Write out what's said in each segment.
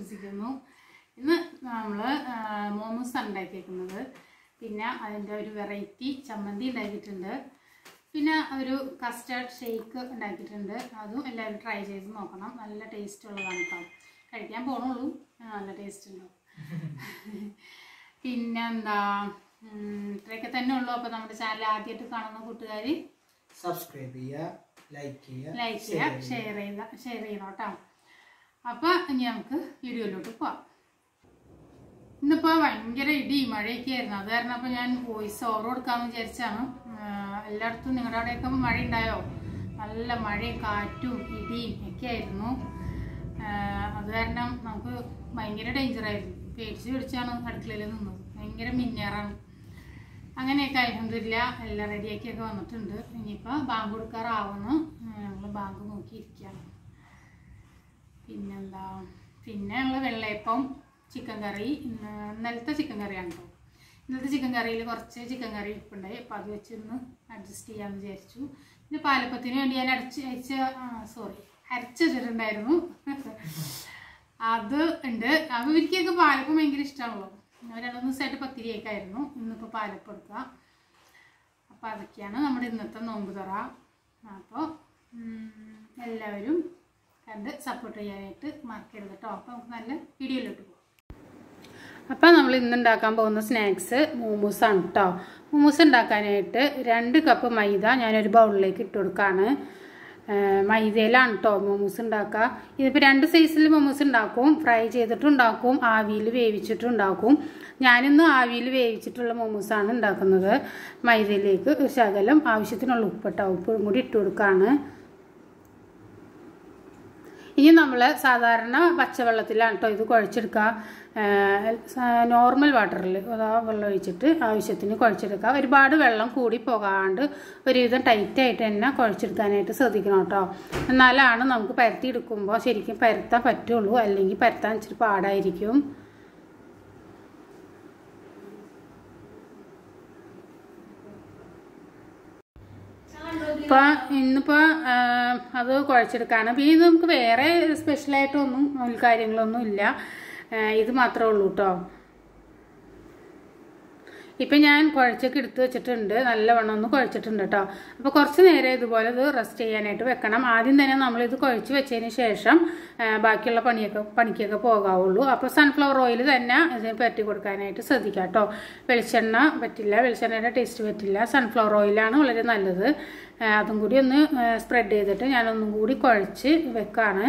വിശ്വസിക്കുന്നു ഇന്ന് നമ്മൾ മോമോസ് ഉണ്ടാക്കിയേക്കുന്നത് പിന്നെ അതിൻ്റെ ഒരു വെറൈറ്റി ചമ്മന്തി ഉണ്ടാക്കിയിട്ടുണ്ട് പിന്നെ ഒരു കസ്റ്റർഡ് ഷേക്ക് ഉണ്ടാക്കിയിട്ടുണ്ട് അതും എല്ലാവരും ട്രൈ ചെയ്ത് നോക്കണം നല്ല ടേസ്റ്റ് ഉള്ളതാണ് കേട്ടോ കഴിക്കാൻ പോണുള്ളൂ നല്ല ടേസ്റ്റ് ഉണ്ടാവും പിന്നെ എന്താ ഉം, ഇത്രയൊക്കെ തന്നെ ഉള്ളൂ അപ്പോൾ നമ്മുടെ ചാനൽ ആദ്യമായിട്ട് കാണുന്ന കൂട്ടുകാർ സബ്സ്ക്രൈബ് ചെയ്യുക ലൈക്ക് ചെയ്യുക ലൈക്ക് ചെയ്യുക ഷെയർ ചെയ്യുക ഷെയർ ചെയ്യണം കേട്ടോ അപ്പോൾ ഇനി നമുക്ക് വീഡിയോയിലോട്ട് പോവാം ഇന്നിപ്പോൾ ഭയങ്കര ഇടി മഴയൊക്കെ ആയിരുന്നു അത് കാരണം അപ്പോൾ ഞാൻ വോയിസ് ഓവർ കൊടുക്കാമെന്ന് വിചാരിച്ചാണ് ആഹ് എല്ലായിടത്തും നിങ്ങളുടെ അവിടെയൊക്കെ മഴ ഉണ്ടായോ നല്ല മഴയും കാറ്റും ഇടിയും ഒക്കെ ആയിരുന്നു ആഹ് അത് കാരണം നമുക്ക് ഭയങ്കര ഡേഞ്ചറായിരുന്നു പേടിച്ച് പിടിച്ചാണ് അടുക്കളയിൽ നിന്നത് ഭയങ്കര മിന്നേറാണ് അങ്ങനെയൊക്കെ അലഹമില്ല എല്ലാം റെഡിയാക്കിയൊക്കെ വന്നിട്ടുണ്ട് ഇനിയിപ്പോൾ ബാങ്ക് കൊടുക്കാറാവുന്നു ഞങ്ങൾ ബാങ്ക് നോക്കിയിരിക്കുകയാണ് പിന്നെന്താ പിന്നെ ഉള്ള വെള്ളയപ്പം ചിക്കൻ കറി ഇന്ന് ഇന്നലത്തെ ചിക്കൻ കറിയാണ് കേട്ടോ ഇന്നലത്തെ ചിക്കൻ കറിയിൽ കുറച്ച് ചിക്കൻ കറി ഇരിപ്പുണ്ടായി അപ്പോൾ അത് വെച്ച് ഇന്ന് അഡ്ജസ്റ്റ് ചെയ്യാമെന്ന് വിചാരിച്ചു പിന്നെ പാലപ്പത്തിന് വേണ്ടി ഞാൻ അടച്ച് അയച്ച സോറി അരച്ച് വെച്ചിട്ടുണ്ടായിരുന്നു അത് ഉണ്ട് അപ്പോൾ ഇവർക്കൊക്കെ പാലപ്പം ഭയങ്കര ഇഷ്ടമാണല്ലോ രണ്ട് മൂന്ന് ദിവസമായിട്ട് പത്തിരിയൊക്കെ ആയിരുന്നു ഇന്നിപ്പോൾ പാലപ്പം എടുക്കുക അപ്പോൾ അതൊക്കെയാണ് നമ്മുടെ ഇന്നത്തെ നോമ്പ് തുറ അപ്പോൾ എല്ലാവരും കണ്ട് സപ്പോർട്ട് ചെയ്യാനായിട്ട് മറക്കരുത് കേട്ടോ അപ്പോൾ നമുക്ക് നല്ല വീഡിയോയിലോട്ട് പോകാം അപ്പോൾ നമ്മൾ ഇന്ന് ഉണ്ടാക്കാൻ പോകുന്ന സ്നാക്സ് മോമോസ് ആണ് കേട്ടോ മോമോസ് ഉണ്ടാക്കാനായിട്ട് രണ്ട് കപ്പ് മൈദ ഞാനൊരു ബൗളിലേക്ക് ഇട്ട് കൊടുക്കുകയാണ് ഏഹ് മൈദയിലാണ് കേട്ടോ മോമോസ് ഉണ്ടാക്കുക ഇതിപ്പോൾ രണ്ട് സൈസിൽ മോമോസ് ഉണ്ടാക്കും ഫ്രൈ ചെയ്തിട്ടും ഉണ്ടാക്കും ആവിയിൽ വേവിച്ചിട്ടും ഉണ്ടാക്കും ഞാനിന്ന് ആവിയിൽ വേവിച്ചിട്ടുള്ള മോമോസാണ് ഉണ്ടാക്കുന്നത് മൈദയിലേക്ക് ഒരു ശകലം ആവശ്യത്തിനുള്ള ഉപ്പിട്ടോ ഉപ്പും കൂടി ഇട്ട് കൊടുക്കുകയാണ് ഇനി നമ്മൾ സാധാരണ പച്ചവെള്ളത്തിലാണ് കേട്ടോ ഇത് കുഴച്ചെടുക്കുക നോർമൽ വാട്ടറിൽ അതാ വെള്ളം ഒഴിച്ചിട്ട് ആവശ്യത്തിന് കുഴച്ചെടുക്കുക ഒരുപാട് വെള്ളം കൂടി പോകാണ്ട് ഒരുവിധം ടൈറ്റായിട്ട് തന്നെ കുഴച്ചെടുക്കാനായിട്ട് ശ്രദ്ധിക്കണം കേട്ടോ എന്നാലാണ് നമുക്ക് പരത്തി എടുക്കുമ്പോൾ ശരിക്കും പരത്താൻ പറ്റുള്ളൂ അല്ലെങ്കിൽ പരത്താൻ ഇച്ചിരി പാടായിരിക്കും ഇപ്പോൾ ഇന്നിപ്പോൾ അത് കുഴച്ചെടുക്കാണ് പിന്നെ ഇത് നമുക്ക് വേറെ സ്പെഷ്യലായിട്ടൊന്നും ഒരു കാര്യങ്ങളൊന്നും ഇല്ല ആ, ഇത് മാത്രമേ ഉള്ളൂ കേട്ടോ ഇപ്പം ഞാൻ കുഴച്ചൊക്കെ എടുത്ത് വെച്ചിട്ടുണ്ട് നല്ലവണ്ണം ഒന്ന് കുഴച്ചിട്ടുണ്ട് കേട്ടോ അപ്പോൾ കുറച്ച് നേരം ഇതുപോലെ ഇത് റെസ്റ്റ് ചെയ്യാനായിട്ട് വെക്കണം ആദ്യം തന്നെ നമ്മളിത് കുഴച്ച് വെച്ചതിന് ശേഷം ആ, ബാക്കിയുള്ള പണിയൊക്കെ പണിക്കൊക്കെ പോകാവുള്ളൂ അപ്പോൾ സൺഫ്ലവർ ഓയിൽ തന്നെ ഇതിന് പറ്റി കൊടുക്കാനായിട്ട് ശ്രദ്ധിക്കുക കേട്ടോ വെളിച്ചെണ്ണ പറ്റില്ല വെളിച്ചെണ്ണയുടെ ടേസ്റ്റ് പറ്റില്ല സൺഫ്ലവർ ഓയിലാണ് വളരെ നല്ലത് ആ, അതും കൂടി ഒന്ന് സ്പ്രെഡ് ചെയ്തിട്ട് ഞാനൊന്നും കൂടി കുഴച്ച് വെക്കാണ്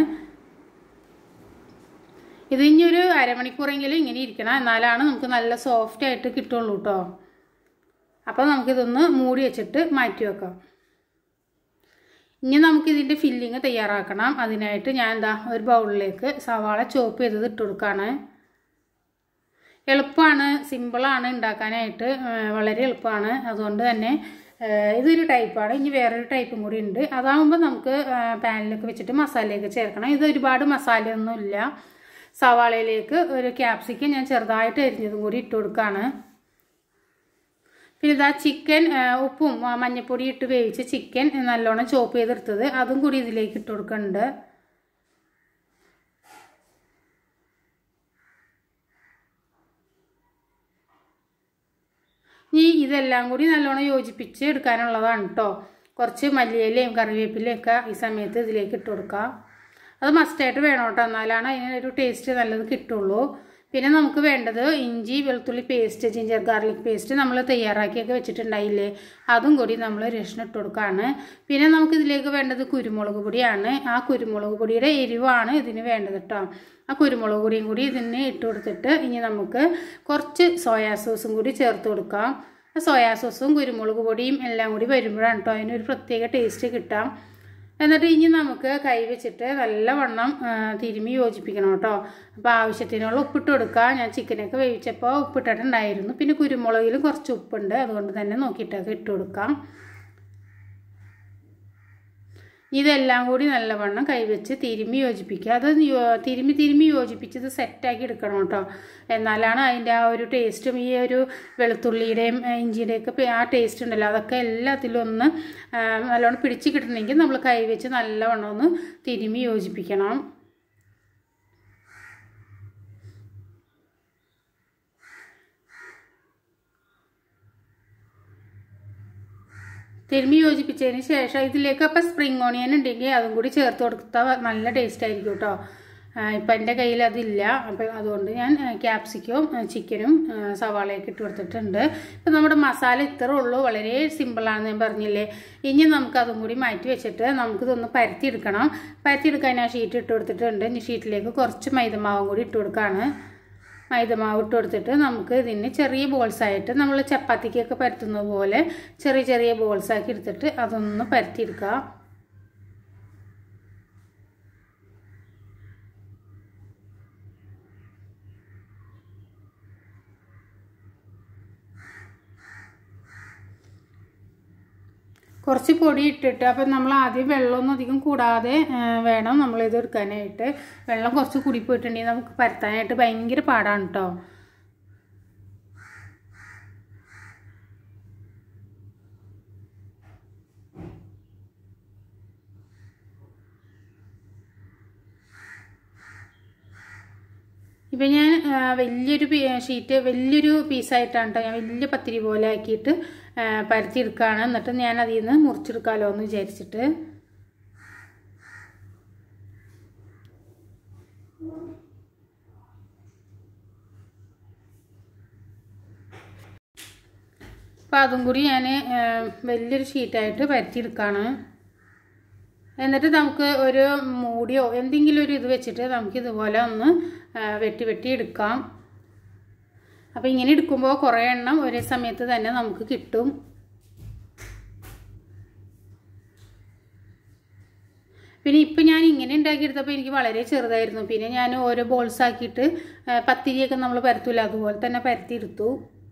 ഇത് ഇനി ഒരു അരമണിക്കൂറെങ്കിലും ഇങ്ങനെ ഇരിക്കണം എന്നാലാണ് നമുക്ക് നല്ല സോഫ്റ്റ് ആയിട്ട് കിട്ടുള്ളൂ കേട്ടോ അപ്പോൾ നമുക്കിതൊന്ന് മൂടി വെച്ചിട്ട് മാറ്റി വെക്കാം ഇനി നമുക്കിതിൻ്റെ ഫില്ലിങ് തയ്യാറാക്കണം അതിനായിട്ട് ഞാൻ എന്താ ഒരു ബൗളിലേക്ക് സവാള ചോപ്പ് ചെയ്തത് ഇട്ട് കൊടുക്കുകയാണ് എളുപ്പമാണ് സിമ്പിളാണ് ഉണ്ടാക്കാനായിട്ട് ഏഹ് വളരെ എളുപ്പമാണ് അതുകൊണ്ട് തന്നെ ഏഹ് ഇതൊരു ടൈപ്പാണ് ഇനി വേറൊരു ടൈപ്പും കൂടി ഉണ്ട് അതാകുമ്പോൾ നമുക്ക് ഏഹ് പാനിലൊക്കെ വെച്ചിട്ട് മസാലയൊക്കെ ചേർക്കണം ഇത് ഒരുപാട് മസാലയൊന്നും ഇല്ല സവാളയിലേക്ക് ഒരു ക്യാപ്സിക്കം ഞാൻ ചെറുതായിട്ട് അരിഞ്ഞതും കൂടി ഇട്ട് കൊടുക്കുകയാണ് പിന്നെ ഇതാ ചിക്കൻ ഉപ്പും ആ, മഞ്ഞപ്പൊടി ഇട്ട് വേവിച്ച് ചിക്കൻ നല്ലോണം ചോപ്പ് ചെയ്തെടുത്തത് അതും കൂടി ഇതിലേക്ക് ഇട്ട് കൊടുക്കുന്നുണ്ട് ഇനി ഇതെല്ലാം കൂടി നല്ലോണം യോജിപ്പിച്ച് എടുക്കാനുള്ളതാണ് കേട്ടോ കുറച്ച് മല്ലിയിലയും കറിവേപ്പിലയും ഒക്കെ ഈ സമയത്ത് ഇതിലേക്ക് ഇട്ട് കൊടുക്കാം അത് മസ്റ്റായിട്ട് വേണം കേട്ടോ എന്നാലാണ് അതിനൊരു ടേസ്റ്റ് നല്ലത് കിട്ടുള്ളൂ പിന്നെ നമുക്ക് വേണ്ടത് ഇഞ്ചി വെളുത്തുള്ളി പേസ്റ്റ് ജിഞ്ചർ ഗാർലിക് പേസ്റ്റ് നമ്മൾ തയ്യാറാക്കിയൊക്കെ വെച്ചിട്ടുണ്ടായില്ലേ അതും കൂടി നമ്മൾ രക്ഷണം ഇട്ട് കൊടുക്കുകയാണ് പിന്നെ നമുക്ക് ഇതിലേക്ക് വേണ്ടത് കുരുമുളക് പൊടിയാണ് ആ കുരുമുളക് പൊടിയുടെ എരിവാണ് ഇതിന് വേണ്ടത് കേട്ടോ ആ കുരുമുളക് പൊടിയും കൂടി ഇതിന് ഇട്ട് കൊടുത്തിട്ട് ഇനി നമുക്ക് കുറച്ച് സോയാ സോസും കൂടി ചേർത്ത് കൊടുക്കാം ആ സോയാ സോസും കുരുമുളക് പൊടിയും എല്ലാം കൂടി വരുമ്പോഴാണ് കേട്ടോ അതിനൊരു പ്രത്യേക ടേസ്റ്റ് കിട്ടാം എന്നിട്ട് ഇനി നമുക്ക് കൈ വെച്ചിട്ട് നല്ലവണ്ണം ആ, തിരുമ്മി യോജിപ്പിക്കണം കേട്ടോ അപ്പോൾ ആവശ്യത്തിനുള്ള ഉപ്പിട്ട് കൊടുക്കുക ഞാൻ ചിക്കനൊക്കെ വേവിച്ചപ്പോൾ ഉപ്പിട്ടിട്ടുണ്ടായിരുന്നു പിന്നെ കുരുമുളകിലും കുറച്ച് ഉപ്പുണ്ട് അതുകൊണ്ട് തന്നെ നോക്കിയിട്ടൊക്കെ ഇട്ട് കൊടുക്കാം ഇതെല്ലാം കൂടി നല്ലവണ്ണം കൈവച്ച് തിരുമ്മി യോജിപ്പിക്കുക അത് യോ- തിരുമ്മി തിരുമ്മി യോജിപ്പിച്ചത് സെറ്റാക്കി എടുക്കണം കേട്ടോ എന്നാലാണ് അതിൻ്റെ ആ ഒരു ടേസ്റ്റും ഈ ഒരു വെളുത്തുള്ളിയുടെയും ഏ, ഇഞ്ചിയുടെയൊക്കെ പേ- ആ ടേസ്റ്റ് ഉണ്ടല്ലോ അതൊക്കെ എല്ലാത്തിലും ഒന്ന് ആ, നല്ലോണം പിടിച്ച് കിട്ടണമെങ്കിൽ നമ്മൾ കൈവച്ച് നല്ലവണ്ണം ഒന്ന് തിരുമ്മി യോജിപ്പിക്കണം തിരുമ്മി യോജിപ്പിച്ചതിന് ശേഷം ഇതിലേക്ക് അപ്പം സ്പ്രിങ് ഓണിയൻ ഉണ്ടെങ്കിൽ അതും കൂടി ചേർത്ത് കൊടുത്താൽ നല്ല ടേസ്റ്റ് ആയിരിക്കും കേട്ടോ ഇപ്പം എൻ്റെ കയ്യിൽ അതില്ല അപ്പം അതുകൊണ്ട് ഞാൻ ക്യാപ്സിക്കവും ചിക്കനും സവാളയൊക്കെ ഇട്ട് കൊടുത്തിട്ടുണ്ട് ഇപ്പം നമ്മുടെ മസാല ഇത്രേ ഉള്ളൂ വളരെ സിമ്പിളാണെന്ന് ഞാൻ പറഞ്ഞില്ലേ ഇനി നമുക്ക് അതും കൂടി മാറ്റി വെച്ചിട്ട് നമുക്കിതൊന്ന് പരത്തിയെടുക്കണം പരത്തിയെടുക്കാൻ ഞാൻ ഷീറ്റ് ഇട്ട് കൊടുത്തിട്ടുണ്ട് ഇനി ഷീറ്റിലേക്ക് കുറച്ച് മൈദമാവും കൂടി ഇട്ട് കൊടുക്കുകയാണ് മൈദമാവ് ഇട്ട് കൊടുത്തിട്ട് നമുക്ക് ഇതിന് ചെറിയ ബോൾസായിട്ട് നമ്മൾ ചപ്പാത്തിക്കൊക്കെ പരത്തുന്നത് പോലെ ചെറിയ ചെറിയ ബോൾസാക്കി എടുത്തിട്ട് അതൊന്ന് പരത്തിയെടുക്കുക കുറച്ച് പൊടി ഇട്ടിട്ട് അപ്പം നമ്മൾ ആദ്യം വെള്ളമൊന്നും അധികം കൂടാതെ വേണം നമ്മളിത് എടുക്കാനായിട്ട് വെള്ളം കുറച്ച് കൂടി പോയിട്ടുണ്ടെങ്കിൽ നമുക്ക് പരത്താനായിട്ട് ഭയങ്കര പാടാണ് കേട്ടോ ഇപ്പം ഞാൻ വലിയൊരു ഷീറ്റ് വലിയൊരു പീസായിട്ടാണ് കേട്ടോ ഞാൻ വലിയ പത്തിരി പോലെ ആക്കിയിട്ട് പരത്തിയെടുക്കുകയാണ് എന്നിട്ട് ഞാൻ അതിൽ നിന്ന് മുറിച്ചെടുക്കാമല്ലോ എന്ന് വിചാരിച്ചിട്ട് അപ്പം അതും കൂടി ഞാൻ വലിയൊരു ഷീറ്റായിട്ട് പരത്തിയെടുക്കുകയാണ് എന്നിട്ട് നമുക്ക് ഒരു മൂടിയോ എന്തെങ്കിലും ഒരു ഇത് വെച്ചിട്ട് നമുക്ക് ഇതുപോലെ ഒന്ന് വെട്ടി വെട്ടി എടുക്കാം അപ്പോൾ ഇങ്ങനെ എടുക്കുമ്പോൾ കുറേ എണ്ണം ഒരേ സമയത്ത് തന്നെ നമുക്ക് കിട്ടും പിന്നെ ഇപ്പം ഞാൻ ഇങ്ങനെ ഉണ്ടാക്കിയെടുത്തപ്പോൾ എനിക്ക് വളരെ ചെറുതായിരുന്നു പിന്നെ ഞാൻ ഓരോ ബോൾസ് ആക്കിയിട്ട് പത്തിരിയൊക്കെ നമ്മൾ പരത്തൂല അതുപോലെ തന്നെ പരത്തിയെടുത്തു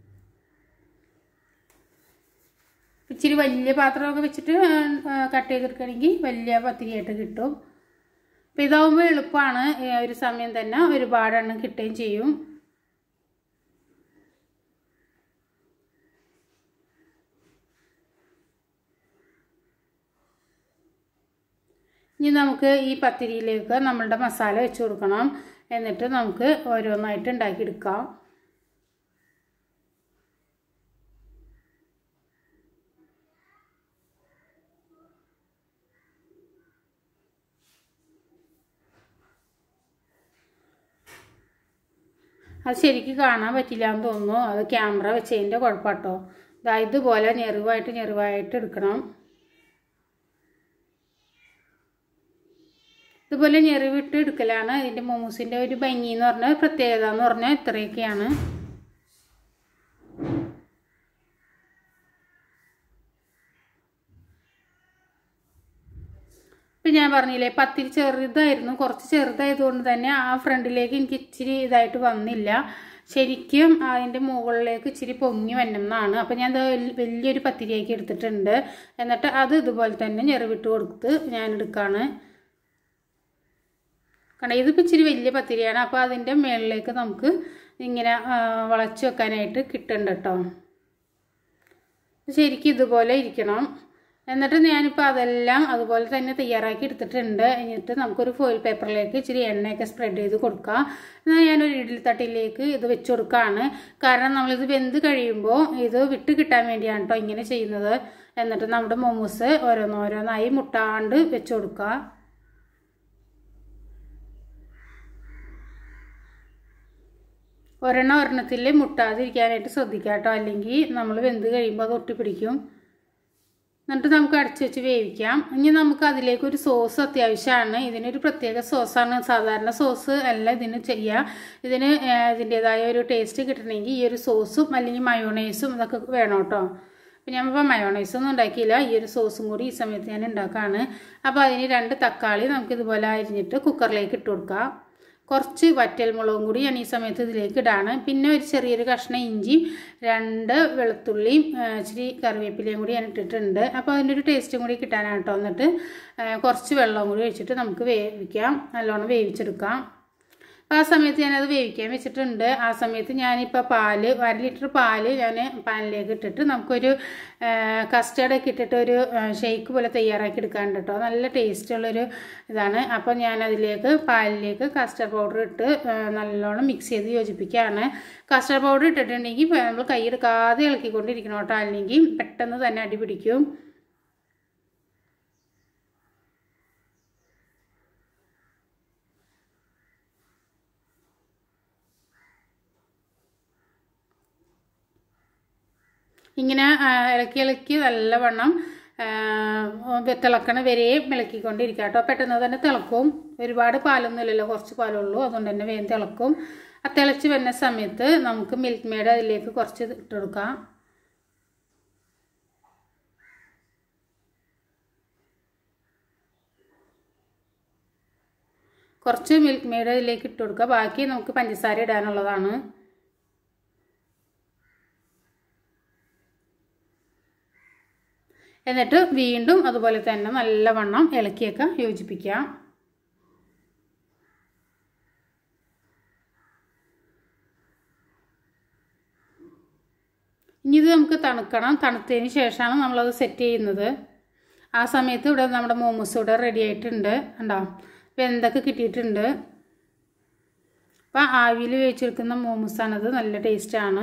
ഇച്ചിരി വലിയ പാത്രമൊക്കെ വെച്ചിട്ട് കട്ട് ചെയ്തെടുക്കുകയാണെങ്കിൽ വലിയ പത്തിരിയായിട്ട് കിട്ടും അപ്പം ഇതാവുമ്പോൾ എളുപ്പമാണ് ഒരു സമയം തന്നെ ഒരുപാടെണ്ണം കിട്ടുകയും ചെയ്യും ഇനി നമുക്ക് ഈ പത്തിരിയിലേക്ക് നമ്മളുടെ മസാല വെച്ച് കൊടുക്കണം എന്നിട്ട് നമുക്ക് ഓരോന്നായിട്ട് ഉണ്ടാക്കിയെടുക്കാം അത് ശരിക്കും കാണാൻ പറ്റില്ല എന്ന് തോന്നുന്നു അത് ക്യാമറ വെച്ചതിൻ്റെ കുഴപ്പമാട്ടോ ഇതാ ഇതുപോലെ ഞെറിവായിട്ട് ഞെറിവായിട്ട് എടുക്കണം ഇതുപോലെ ഞെറിവിട്ട് എടുക്കലാണ് ഇതിൻ്റെ മോമോസിൻ്റെ ഒരു ഭംഗി എന്ന് പറഞ്ഞാൽ പ്രത്യേകത എന്ന് പറഞ്ഞാൽ ഇത്രയൊക്കെയാണ് ഇപ്പം ഞാൻ പറഞ്ഞില്ലേ പത്തിരി ചെറുതായിരുന്നു കുറച്ച് ചെറുതായതുകൊണ്ട് തന്നെ ആ ഫ്രണ്ടിലേക്ക് എനിക്ക് ഇച്ചിരി ഇതായിട്ട് വന്നില്ല ശരിക്കും അതിൻ്റെ മുകളിലേക്ക് ഇച്ചിരി പൊങ്ങി വന്നെന്നാണ് അപ്പം ഞാൻ വലിയൊരു പത്തിരിയാക്കി എടുത്തിട്ടുണ്ട് എന്നിട്ട് അത് ഇതുപോലെ തന്നെ ഞെറിവിട്ട് കൊടുത്ത് ഞാൻ എടുക്കുകയാണ് കാരണം ഇതിപ്പോൾ ഇച്ചിരി വലിയ പത്തിരിയാണ് അപ്പോൾ അതിൻ്റെ മുകളിലേക്ക് നമുക്ക് ഇങ്ങനെ വളച്ച് വെക്കാനായിട്ട് കിട്ടുന്നുണ്ട് കേട്ടോ ശരിക്കും ഇതുപോലെ ഇരിക്കണം എന്നിട്ട് ഞാനിപ്പോൾ അതെല്ലാം അതുപോലെ തന്നെ തയ്യാറാക്കി എടുത്തിട്ടുണ്ട് എന്നിട്ട് നമുക്കൊരു ഫോയിൽ പേപ്പറിലേക്ക് ഇച്ചിരി എണ്ണയൊക്കെ സ്പ്രെഡ് ചെയ്ത് കൊടുക്കാം എന്നാൽ ഞാനൊരു ഇഡ്ഡലി തട്ടിലേക്ക് ഇത് വെച്ച് കൊടുക്കുകയാണ് കാരണം നമ്മളിത് വെന്ത് കഴിയുമ്പോൾ ഇത് വിട്ട് കിട്ടാൻ വേണ്ടിയാണ് കേട്ടോ ഇങ്ങനെ ചെയ്യുന്നത് എന്നിട്ട് നമ്മുടെ മോമോസ് ഓരോന്നോരോന്നായി മുട്ടാണ്ട് വെച്ച് കൊടുക്കുക ഒരെണ്ണം ഒരെണ്ണത്തിൽ മുട്ടാതിരിക്കാനായിട്ട് ശ്രദ്ധിക്കുക കേട്ടോ അല്ലെങ്കിൽ നമ്മൾ വെന്ത് കഴിയുമ്പോൾ അത് ഒട്ടിപ്പിടിക്കും എന്നിട്ട് നമുക്ക് അടച്ചു വെച്ച് വേവിക്കാം ഇനി നമുക്ക് അതിലേക്ക് ഒരു സോസ് അത്യാവശ്യമാണ് ഇതിനൊരു പ്രത്യേക സോസാണ് സാധാരണ സോസ് അല്ല ഇതിന് ചെയ്യുക ഇതിന് ഇതിൻ്റെതായ ഒരു ടേസ്റ്റ് കിട്ടണമെങ്കിൽ ഈ ഒരു സോസും അല്ലെങ്കിൽ മയോണൈസും ഇതൊക്കെ വേണം കേട്ടോ അപ്പം ഞാനിപ്പോൾ മയോണൈസ് ഒന്നും ഉണ്ടാക്കിയില്ല ഈ ഒരു സോസും കൂടി ഈ സമയത്ത് ഞാൻ ഉണ്ടാക്കുകയാണ് അപ്പോൾ അതിന് രണ്ട് തക്കാളി നമുക്ക് ഇതുപോലെ അരിഞ്ഞിട്ട് കുക്കറിലേക്ക് ഇട്ട് കൊടുക്കാം കുറച്ച് വറ്റൽ മുളകും കൂടി ഞാൻ ഈ സമയത്ത് ഇതിലേക്ക് ഇടാണ് പിന്നെ ഒരു ചെറിയൊരു കഷ്ണം ഇഞ്ചിയും രണ്ട് വെളുത്തുള്ളിയും ഇച്ചിരി കറിവേപ്പിലയും കൂടി ഞാൻ ഇട്ടിട്ടുണ്ട് അപ്പോൾ അതിൻ്റെ ഒരു ടേസ്റ്റും കൂടി കിട്ടാനാണ് കേട്ടോ എന്നിട്ട് കുറച്ച് വെള്ളവും കൂടി ഒഴിച്ചിട്ട് നമുക്ക് വേവിക്കാം നല്ലോണം വേവിച്ചെടുക്കാം അപ്പോൾ ആ സമയത്ത് ഞാനത് വേവിക്കാൻ വെച്ചിട്ടുണ്ട് ആ സമയത്ത് ഞാനിപ്പോൾ പാല് അര ലിറ്റർ പാല് ഞാൻ പാനിലേക്ക് ഇട്ടിട്ട് നമുക്കൊരു കസ്റ്റേർഡൊക്കെ ഇട്ടിട്ട് ഒരു ഷെയ്ക്ക് പോലെ തയ്യാറാക്കി എടുക്കാണ്ട് കേട്ടോ നല്ല ടേസ്റ്റുള്ളൊരു ഇതാണ് അപ്പോൾ ഞാനതിലേക്ക് പാലിലേക്ക് കസ്റ്റർഡ് പൗഡർ ഇട്ട് നല്ലോണം മിക്സ് ചെയ്ത് യോജിപ്പിക്കുകയാണ് കസ്റ്റർഡ് പൗഡർ ഇട്ടിട്ടുണ്ടെങ്കിൽ നമ്മൾ കൈയെടുക്കാതെ ഇളക്കിക്കൊണ്ടിരിക്കണം കേട്ടോ അല്ലെങ്കിൽ പെട്ടെന്ന് തന്നെ അടി പിടിക്കും ഇങ്ങനെ ആ, ഇളക്കി ഇളക്കി നല്ലവണ്ണം ആ, തിളക്കണ വരെയും ഇളക്കിക്കൊണ്ടിരിക്കുക കേട്ടോ പെട്ടെന്ന് തന്നെ തിളക്കും ഒരുപാട് പാലൊന്നും ഇല്ലല്ലോ കുറച്ച് പാലുള്ളൂ അതുകൊണ്ട് തന്നെ വേഗം തിളക്കും ആ തിളച്ച് വരുന്ന സമയത്ത് നമുക്ക് മിൽക്ക് മെയ്ഡ് അതിലേക്ക് കുറച്ച് ഇട്ട് കൊടുക്കാം കുറച്ച് മിൽക്ക് മെയ്ഡ് അതിലേക്ക് ഇട്ട് കൊടുക്കുക ബാക്കി നമുക്ക് പഞ്ചസാര ഇടാനുള്ളതാണ് എന്നിട്ട് വീണ്ടും അതുപോലെ തന്നെ നല്ലവണ്ണം ഇളക്കിയൊക്കെ യോജിപ്പിക്കാം ഇനി ഇത് നമുക്ക് തണുക്കണം തണുത്തതിന് ശേഷമാണ് നമ്മളത് സെറ്റ് ചെയ്യുന്നത് ആ സമയത്ത് ഇവിടെ നമ്മുടെ മോമോസ് ഇവിടെ റെഡി ആയിട്ടുണ്ട് ഉണ്ടോ വെന്തൊക്കെ കിട്ടിയിട്ടുണ്ട് അപ്പം ആവിയിൽ വേവിച്ചെടുക്കുന്ന മോമോസാണത് നല്ല ടേസ്റ്റാണ്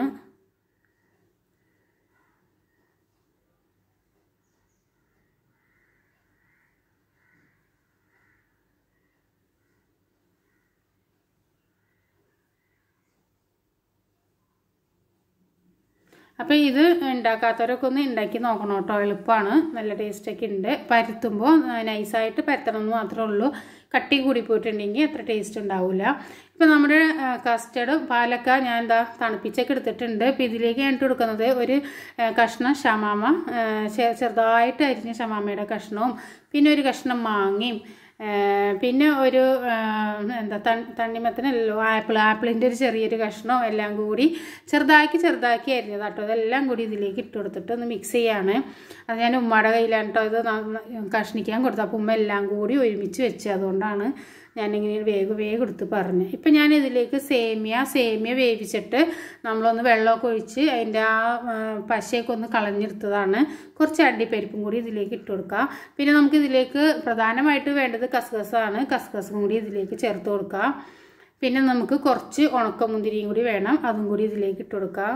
അപ്പോൾ ഇത് ഉണ്ടാക്കാത്തവരൊക്കെ ഒന്ന് ഉണ്ടാക്കി നോക്കണം കേട്ടോ എളുപ്പമാണ് നല്ല ടേസ്റ്റൊക്കെ ഉണ്ട് പരത്തുമ്പോൾ നൈസായിട്ട് പരത്തണം എന്ന് മാത്രമേ ഉള്ളൂ കട്ടി കൂടി പോയിട്ടുണ്ടെങ്കിൽ അത്ര ടേസ്റ്റ് ഉണ്ടാവില്ല ഇപ്പം നമ്മുടെ കസ്റ്റർഡ് പാലൊക്കെ ഞാൻ എന്താ തണുപ്പിച്ചൊക്കെ എടുത്തിട്ടുണ്ട് ഇപ്പം ഇതിലേക്ക് ഞാൻ ഇട്ട് കൊടുക്കുന്നത് ഒരു ആ, കഷ്ണം ഷമാമ ആ, ചെ- ചെറുതായിട്ട് അരിഞ്ഞ ഷമാമയുടെ കഷ്ണവും പിന്നെ ഒരു കഷ്ണം മാങ്ങയും ആ, പിന്നെ ഒരു ആ, എന്താ തൺ- തണ്ണിമത്തനല്ലോ ആപ്പിൾ ആപ്പിളിൻ്റെ ഒരു ചെറിയൊരു കഷ്ണം എല്ലാം കൂടി ചെറുതാക്കി ചെറുതാക്കി അരിഞ്ഞത് കേട്ടോ ഇതെല്ലാം കൂടി ഇതിലേക്ക് ഇട്ട് കൊടുത്തിട്ട് ഒന്ന് മിക്സ് ചെയ്യാണ് അത് ഞാൻ ഉമ്മയുടെ കയ്യിലാണ് കേട്ടോ ഇത് നന്ന- കഷ്ണിക്കാൻ കൊടുത്തത് അപ്പോൾ ഉമ്മ എല്ലാം കൂടി ഒരുമിച്ച് വെച്ച് അതുകൊണ്ടാണ് ഞാനിങ്ങനെ വേഗം വേഗം എടുത്ത് പറഞ്ഞ് ഇപ്പം ഞാൻ ഇതിലേക്ക് സേമിയ സേമിയ വേവിച്ചിട്ട് നമ്മളൊന്ന് വെള്ളമൊക്കെ ഒഴിച്ച് അതിൻ്റെ ആ ആ, പശയൊക്കെ ഒന്ന് കളഞ്ഞെടുത്തതാണ് കുറച്ച് അണ്ടിപ്പരിപ്പും കൂടി ഇതിലേക്ക് ഇട്ട് കൊടുക്കുക പിന്നെ നമുക്ക് ഇതിലേക്ക് പ്രധാനമായിട്ട് വേണ്ടത് കസ്കസാണ് കസ്കസും കൂടി ഇതിലേക്ക് ചേർത്ത് കൊടുക്കുക പിന്നെ നമുക്ക് കുറച്ച് ഉണക്കമുന്തിരിയും കൂടി വേണം അതും കൂടി ഇതിലേക്ക് ഇട്ട് കൊടുക്കുക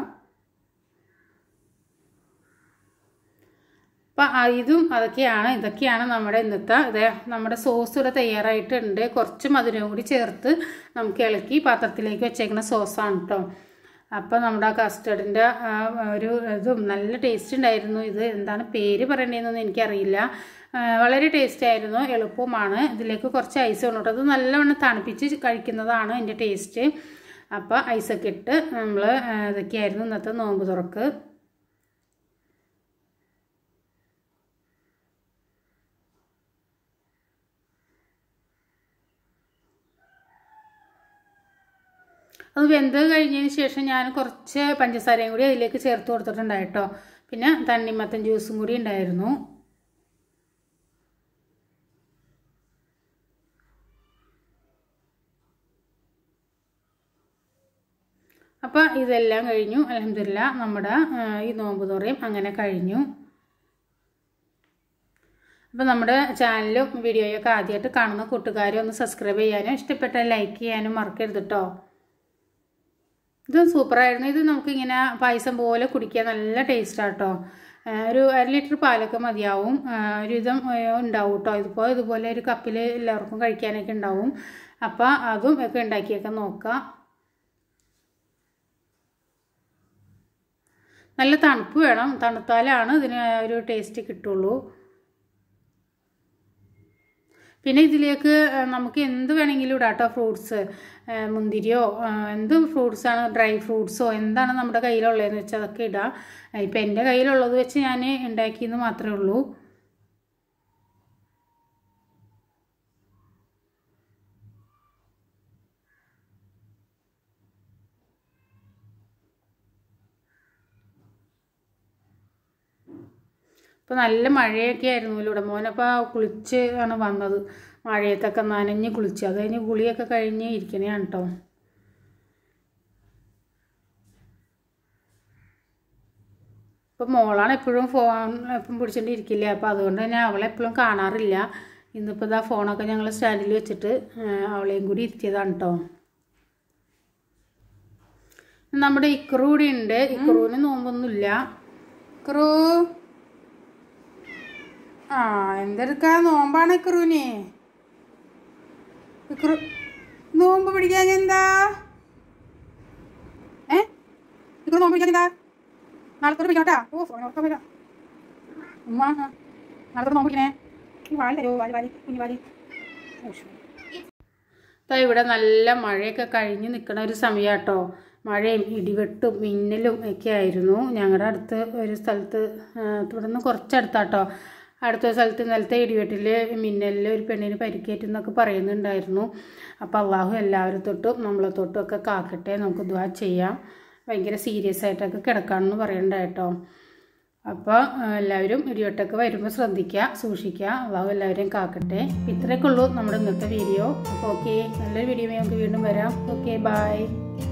അപ്പം ഇതും അതൊക്കെയാണ് ഇതൊക്കെയാണ് നമ്മുടെ ഇന്നത്തെ ഇത് നമ്മുടെ സോസ് ഇവിടെ തയ്യാറായിട്ടുണ്ട് കുറച്ച് മധുരം കൂടി ചേർത്ത് നമുക്ക് ഇളക്കി പാത്രത്തിലേക്ക് വെച്ചേക്കുന്ന സോസാണ് കേട്ടോ അപ്പോൾ നമ്മുടെ ആ കസ്റ്റർഡിൻ്റെ ഒരു ഇതും നല്ല ടേസ്റ്റ് ഉണ്ടായിരുന്നു ഇത് എന്താണ് പേര് പറയേണ്ടതെന്നൊന്നും എനിക്കറിയില്ല ആ, വളരെ ടേസ്റ്റ് ആയിരുന്നു എളുപ്പമാണ് ഇതിലേക്ക് കുറച്ച് ഐസ് വേണം കേട്ടോ അത് നല്ലവണ്ണം തണുപ്പിച്ച് കഴിക്കുന്നതാണ് അതിൻ്റെ ടേസ്റ്റ് അപ്പോൾ ഐസൊക്കെ ഇട്ട് നമ്മൾ ഇതൊക്കെയായിരുന്നു ഇന്നത്തെ നോമ്പ് തുറക്ക് അത് വെന്ത് കഴിഞ്ഞതിന് ശേഷം ഞാൻ കുറച്ച് പഞ്ചസാരയും കൂടി അതിലേക്ക് ചേർത്ത് കൊടുത്തിട്ടുണ്ടായിട്ടോ പിന്നെ തണ്ണിമത്തൻ ജ്യൂസും കൂടി ഉണ്ടായിരുന്നു അപ്പോൾ ഇതെല്ലാം കഴിഞ്ഞു അലഹമില്ല നമ്മുടെ ആ, ഈ നോമ്പ് തുറയും അങ്ങനെ കഴിഞ്ഞു അപ്പോൾ നമ്മുടെ ചാനലും വീഡിയോയൊക്കെ ആദ്യമായിട്ട് കാണുന്ന കൂട്ടുകാരെ ഒന്ന് സബ്സ്ക്രൈബ് ചെയ്യാനും ഇഷ്ടപ്പെട്ട ലൈക്ക് ചെയ്യാനും മറക്കരുത് കേട്ടോ ഇത് സൂപ്പറായിരുന്നു ഇത് നമുക്കിങ്ങനെ പായസം പോലെ കുടിക്കാൻ നല്ല ടേസ്റ്റാണ് കേട്ടോ ഒരു അര ലിറ്റർ പാലൊക്കെ മതിയാവും ആ, ഒരു വിധം ആ, ഉണ്ടാവും കേട്ടോ ഇതിപ്പോൾ ഇതുപോലെ ഒരു കപ്പിൽ എല്ലാവർക്കും കഴിക്കാനൊക്കെ ഉണ്ടാവും അപ്പോൾ അതും ഒക്കെ ഉണ്ടാക്കിയൊക്കെ നോക്കാം നല്ല തണുപ്പ് വേണം തണുത്താലാണ് ഇതിന് ഒരു ടേസ്റ്റ് കിട്ടുള്ളൂ പിന്നെ ഇതിലേക്ക് ആ, നമുക്ക് എന്ത് വേണമെങ്കിലും ഇടാം കേട്ടോ ഫ്രൂട്ട്സ് മുന്തിരിയോ ആ, എന്ത് ഫ്രൂട്ട്സാണ് ഡ്രൈ ഫ്രൂട്ട്സോ എന്താണ് നമ്മുടെ കയ്യിലുള്ളതെന്ന് വെച്ചാൽ അതൊക്കെ ഇടാം ഇപ്പം എൻ്റെ കയ്യിലുള്ളത് വെച്ച് ഞാൻ ഉണ്ടാക്കിയെന്ന് മാത്രമേ ഉള്ളൂ ഇപ്പോൾ നല്ല മഴയൊക്കെ ആയിരുന്നു ഇവിടെ മോനപ്പോൾ കുളിച്ച് ആണ് വന്നത് മഴയത്തൊക്കെ നനഞ്ഞ് കുളിച്ച് അത് കഴിഞ്ഞ് കുളിയൊക്കെ കഴിഞ്ഞ് ഇരിക്കണേയാണ് കേട്ടോ ഇപ്പം മോളാണ് എപ്പോഴും ഫോൺ എപ്പം പിടിച്ചിട്ട് ഇരിക്കില്ല അപ്പോൾ അതുകൊണ്ട് തന്നെ അവളെ എപ്പോഴും കാണാറില്ല ഇന്നിപ്പോൾ ഇതാ ഫോണൊക്കെ ഞങ്ങൾ സ്റ്റാൻഡിൽ വെച്ചിട്ട് ആ, അവളെയും കൂടി ഇരുത്തിയതാണ് കേട്ടോ നമ്മുടെ ഇക്രു കൂടി ഉണ്ട് ഇക്രുവിന് നോമ്പൊന്നുമില്ല ഇക്രു ആ എന്തെടുക്കാ നോമ്പാണ് ഇക്രുവിന് ഇക്രു നോമ്പ് പിടിക്കാൻ എന്താ ഏ ഇക്രു നോമ്പ് പിടിക്കാൻ എന്താ നാളെ തൊട്ട് പിടിക്കോട്ടാ ഓ ഫോണൊക്കെ വരാം ഉമ്മ നാളെ തൊട്ട് നോക്കിക്കണേ ഈ വാല് തരുമോ വാല് വാല് കുഞ്ഞു വാല് ദാ ഇവിടെ നല്ല മഴയൊക്കെ കഴിഞ്ഞ് നിൽക്കുന്ന ഒരു സമയമാട്ടോ മഴയും ഇടിവെട്ടും മിന്നലും ഒക്കെ ആയിരുന്നു ഞങ്ങളുടെ അടുത്ത് ഒരു സ്ഥലത്ത് ആ, ഇവിടെ നിന്ന് കുറച്ചടുത്താട്ടോ അടുത്ത സ്ഥലത്ത് ഇന്നലത്തെ ഇടിവെട്ടിൽ മിന്നലിൽ ഒരു പെണ്ണിന് പരിക്കേറ്റെന്നൊക്കെ പറയുന്നുണ്ടായിരുന്നു അപ്പോൾ അള്ളാഹു എല്ലാവരും തൊട്ടും നമ്മളെ തൊട്ടും ഒക്കെ കാക്കട്ടെ നമുക്ക് ദ്വാ ചെയ്യാം ഭയങ്കര സീരിയസ് ആയിട്ടൊക്കെ കിടക്കാമെന്ന് പറയണ്ടായിട്ടോ അപ്പോൾ എല്ലാവരും ഇടിവെട്ടൊക്കെ വരുമ്പോൾ ശ്രദ്ധിക്കുക സൂക്ഷിക്കുക അള്ളാഹു എല്ലാവരെയും കാക്കട്ടെ അപ്പോൾ ഇത്രയൊക്കെ ഉള്ളൂ നമ്മുടെ ഇന്നത്തെ വീഡിയോ അപ്പോൾ ഓക്കെ നല്ലൊരു വീഡിയോ നമുക്ക് വീണ്ടും വരാം ഓക്കെ ബായ്